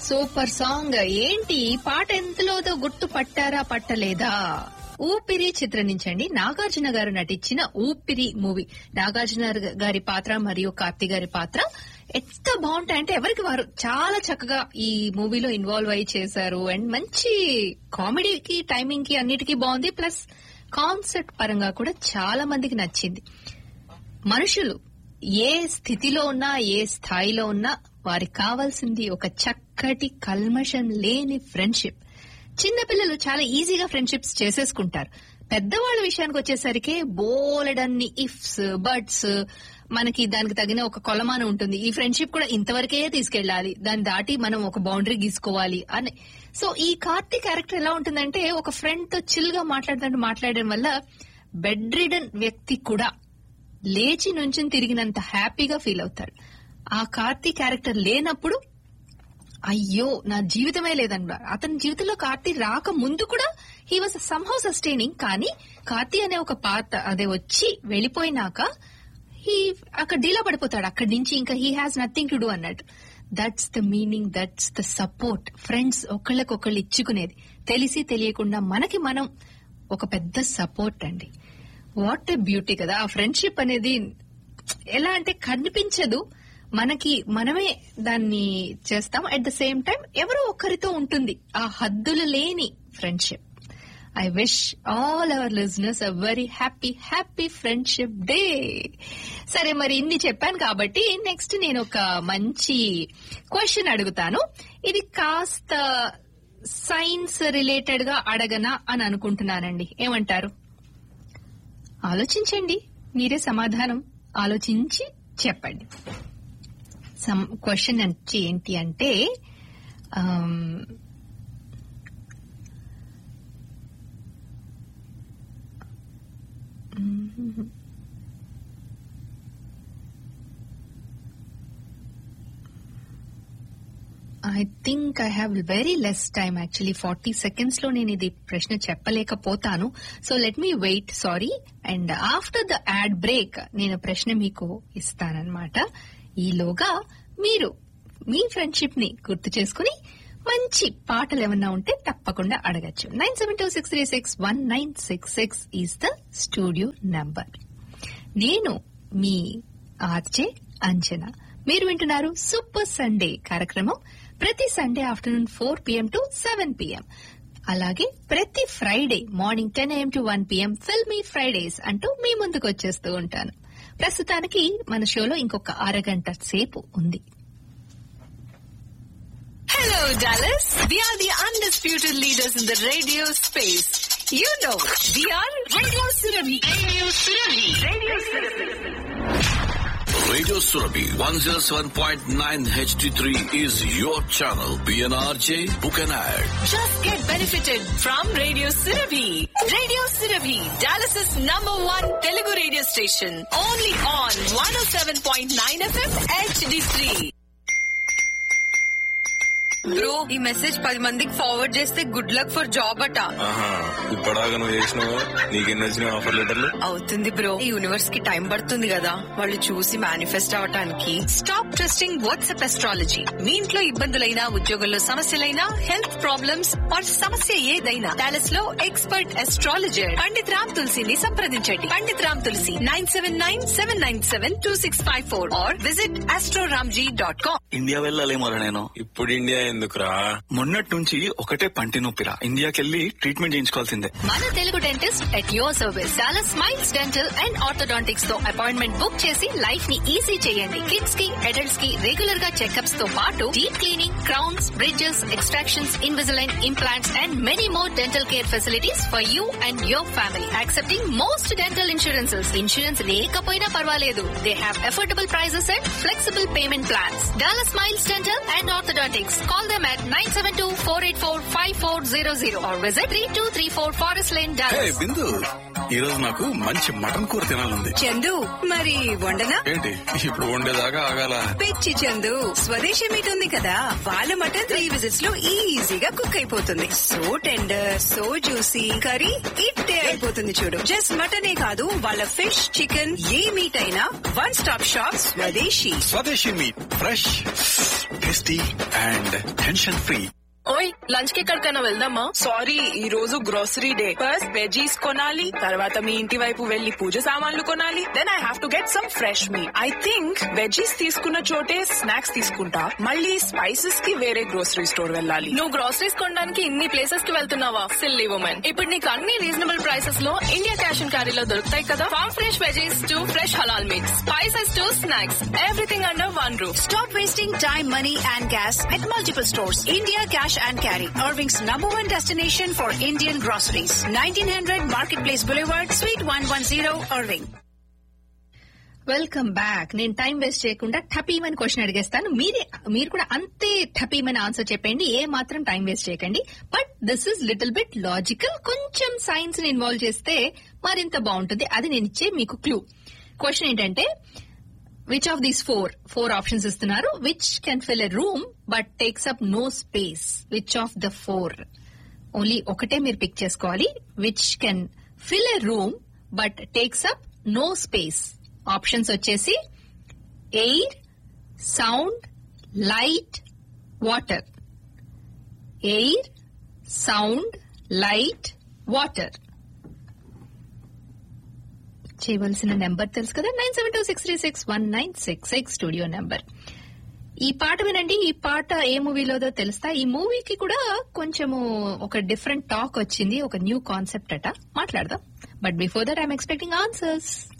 Super song ఏంటి ఈ పాట ఎంతలోదో గుర్తు పట్టారా పట్టలేదా ఊపిరి చిత్రించండి నాగార్జున గారు నటించిన ఊపిరి మూవీ నాగార్జున గారి పాత్ర మరియు కార్తీ గారి పాత్ర ఎంత బాగుంటాయంటే ఎవరికి వారు చాలా చక్కగా ఈ మూవీలో ఇన్వాల్వ్ అయ్యి చేశారు అండ్ మంచి కామెడీకి టైమింగ్ కి అన్నిటికీ బాగుంది ప్లస్ కాన్సెప్ట్ పరంగా కూడా చాలా మందికి నచ్చింది మనుషులు ఏ స్థితిలో ఉన్నా ఏ స్థాయిలో ఉన్నా వారికి కావాల్సింది ఒక చక్కటి కల్మషం లేని ఫ్రెండ్షిప్ చిన్నపిల్లలు చాలా ఈజీగా ఫ్రెండ్షిప్స్ చేసేసుకుంటారు పెద్దవాళ్ళ విషయానికి వచ్చేసరికి బోలెడన్ని ఇఫ్స్ బట్స్ మనకి దానికి తగిన ఒక కొలమానం ఉంటుంది ఈ ఫ్రెండ్షిప్ కూడా ఇంతవరకే తీసుకెళ్లాలి దాన్ని దాటి మనం ఒక బౌండరీ గీసుకోవాలి అని సో ఈ కార్తీ క్యారెక్టర్ ఎలా ఉంటుందంటే ఒక ఫ్రెండ్ తో చిల్ గా మాట్లాడుతుంటే మాట్లాడడం వల్ల బెడ్ రిడన్ వ్యక్తి కూడా లేచి నుంచి తిరిగినంత హ్యాపీగా ఫీల్ అవుతాడు ఆ కార్తీ క్యారెక్టర్ లేనప్పుడు అయ్యో నా జీవితమే లేదన్న అతని జీవితంలో కార్తీ రాక ముందు కూడా హీ వాజ్ సమ్హౌ సస్టైనింగ్ కానీ కార్తీ అనే ఒక పాత్ర అదే వచ్చి వెళ్ళిపోయినాక హీ అక్కడ డీలా పడిపోతాడు అక్కడి నుంచి ఇంకా he has nothing to do అన్నట్టు that's the meaning that's the support friends ఒకళ్ళకొకళ్ళు ఇచ్చుకునేది తెలిసి తెలియకుండా మనకి మనం ఒక పెద్ద సపోర్ట్ అండి వాట్ ఎ బ్యూటీ కదా ఆ ఫ్రెండ్షిప్ అనేది ఎలా అంటే కనిపించదు మనకి మనమే దాన్ని చేస్తాం అట్ ద సేమ్ టైం ఎవరో ఒకరితో ఉంటుంది ఆ హద్దులు లేని friendship I wish all our listeners a very happy happy friendship day సరే మరి ఇన్ని చెప్పాను కాబట్టి నెక్స్ట్ నేను ఒక మంచి క్వశ్చన్ అడుగుతాను ఇది కాస్త సైన్స్ రిలేటెడ్ గా అడగనా అని అనుకుంటున్నానండి ఏమంటారు ఆలోచించండి మీరే సమాధానం ఆలోచించి చెప్పండి క్వశ్చన్ వచ్చి ఏంటి అంటే I think I have very less time actually forty seconds లో నేను ఇది ప్రశ్న చెప్పలేకపోతాను so let me wait sorry and after the ad break నేను ప్రశ్న మీకు ఇస్తానన్నమాట ఈలోగా మీరు మీ ఫ్రెండ్షిప్ ని గుర్తు చేసుకుని మంచి పాటలు ఏమన్నా ఉంటే తప్పకుండా అడగచ్చు nine seven two six three six one nine six six is the studio number నేను మీ ఆర్జే అంజనా మీరు వింటున్నారు సూపర్ సండే కార్యక్రమం ప్రతి Sunday afternoon four PM to seven PM అలాగే ప్రతి Friday morning ten AM to one PM filmy Fridays అంటూ మీ ముందుకు వచ్చేస్తూ ఉంటాను ప్రస్తుతానికి మన షోలో ఇంకొక అరగంట సేపు ఉంది Hello, Dallas. We are the undisputed leaders in the radio space. You know, we are Radio Surabhi. Radio Surabhi. Radio Surabhi. Radio Surabhi 107.9 HD3 is your channel. PNRJ, book an ad. Just get benefited from Radio Surabhi. Radio Surabhi, Dallas's number one Telugu radio station. Only on 107.9 FM HD3. Bro ఈ message పది మందికి forward చేస్తే good luck for job అట ఆహా ఇప్పటిదాకా నువ్వు చేసినావు నీకెన్ని వచ్చినాయి ఆఫర్ లెటర్లు అవుతుంది బ్రో ఈ యూనివర్స్ కి టైం పడుతుంది కదా వాళ్ళు చూసి మేనిఫెస్ట్ అవటానికి స్టాప్ ట్రస్టింగ్ వాట్సాప్ ఎస్ట్రాలజీ మీ ఇంట్లో ఇబ్బందులైనా ఉద్యోగంలో సమస్యలైనా హెల్త్ ప్రాబ్లమ్స్ ఆర్ సమస్య ఏదైనా డాలస్ లో ఎక్స్పర్ట్ ఎస్ట్రాలజర్ పండిత్ రామ్ తులసిని సంప్రదించండి Pandit Ram Tulasi nine seven nine seven nine seven two six five four or visit astroramji dot com India వెళ్ళాలేమోరా నేను ఇప్పుడు ఇండియా ఎందుకురా మొన్నటి నుంచి ఒకటే పంటి నొప్పిరా ఇండియాకెళ్ళి ట్రీట్మెంట్ చేయించుకోవాల్సిందే మన Telugu dentist at your service చాలా స్మైల్స్ డెంటల్ అండ్ ఆర్థోడాంటిక్స్ తో అపాయింట్మెంట్ బుక్ చేసి లైఫ్ ని ఈజీ చేయండి కిడ్స్ కి అడల్ట్స్ కి రెగ్యులర్ గా చెకప్స్ తో పాటు deep cleaning crowns bridges extractions Invisalign implants and many more dental care facilities for you and your family accepting most dental insurances insurance లేకపోయినా పర్వాలేదు they have affordable prices and flexible payment plans Dollar Smiles Dental and Orthodontics call them at 972-484-5400 or visit 3234 Forest Lane, hey Dallas. Bindu ఈ రోజు నాకు మంచి mutton కూర తినాలంది చందు మరి వండనా ఏంటి ఇప్పుడు వండేదాకా ఆగాల పిచ్చి చందు స్వదేశీ మీట్ ఉంది కదా వాళ్ళ మటన్ త్రీ విజిట్స్ లో ఈజీగా కుక్ అయిపోతుంది so tender so juicy curry ఇట్టే అయిపోతుంది చూడు జస్ట్ మటనే కాదు వాళ్ళ ఫిష్ చికెన్ ఏ మీట్ అయినా one stop shop Swadeshi Swadeshi meat fresh tasty and tension free ఓయ్ లంచ్ కి ఎక్కడికైనా వెళ్దామా సారీ ఈ రోజు గ్రోసరీ డే ఫస్ట్ వెజీస్ కొనాలి తర్వాత మీ ఇంటి వైపు వెళ్లి పూజ సామాన్లు కొనాలి then I have to get some fresh me I think veggies తీసుకున్న చోటే స్నాక్స్ తీసుకుంటా మళ్ళీ స్పైసెస్ కి వేరే గ్రోసరీ స్టోర్ వెళ్ళాలి నువ్వు గ్రోసరీస్ కొనడానికి ఇన్ని ప్లేసెస్ కి వెళ్తున్నావా సిల్లీ ఉమెన్ ఇప్పుడు నీకు అన్ని రీజనబుల్ ప్రైసెస్ లో ఇండియా క్యాష్ అండ్ క్యారీలో దొరుకుతాయి కదా farm fresh veggies to fresh halal meats spices to snacks everything under one roof Stop wasting time, money, and gas at multiple stores. India Cash and Carry, Irving's number one destination for Indian groceries. 1900 Marketplace Boulevard, Suite 110, Irving. Welcome back నేను time waste చేయకుండా టపీమని question అడిగేస్తాను మీరే మీరు కూడా అంతే టపీమని answer చెప్పండి ఏ మాత్రం టైం వేస్ట్ చేయకండి but this is little bit logical కొంచెం సైన్స్ ని ఇన్వాల్వ్ చేస్తే మరింత బాగుంటుంది అది నేను ఇచ్చే మీకు క్లూ క్వశ్చన్ ఏంటంటే which of these four four options ఇస్తున్నారు which can fill a room but takes up no space which of the four only ఒకటే మీరు పిక్ చేసుకోవాలి which can fill a room but takes up no space options వచ్చేసి air sound light water air sound light water చేయవలసిన number తెలుసు కదా nine seven two six three six one nine six six studio number ఈ పాట వినండి ఈ పాట ఏ మూవీలోదో తెలుస్తా ఈ మూవీకి కూడా కొంచెము ఒక డిఫరెంట్ టాక్ వచ్చింది ఒక న్యూ కాన్సెప్ట్ అట మాట్లాడదాం but before that I'm expecting answers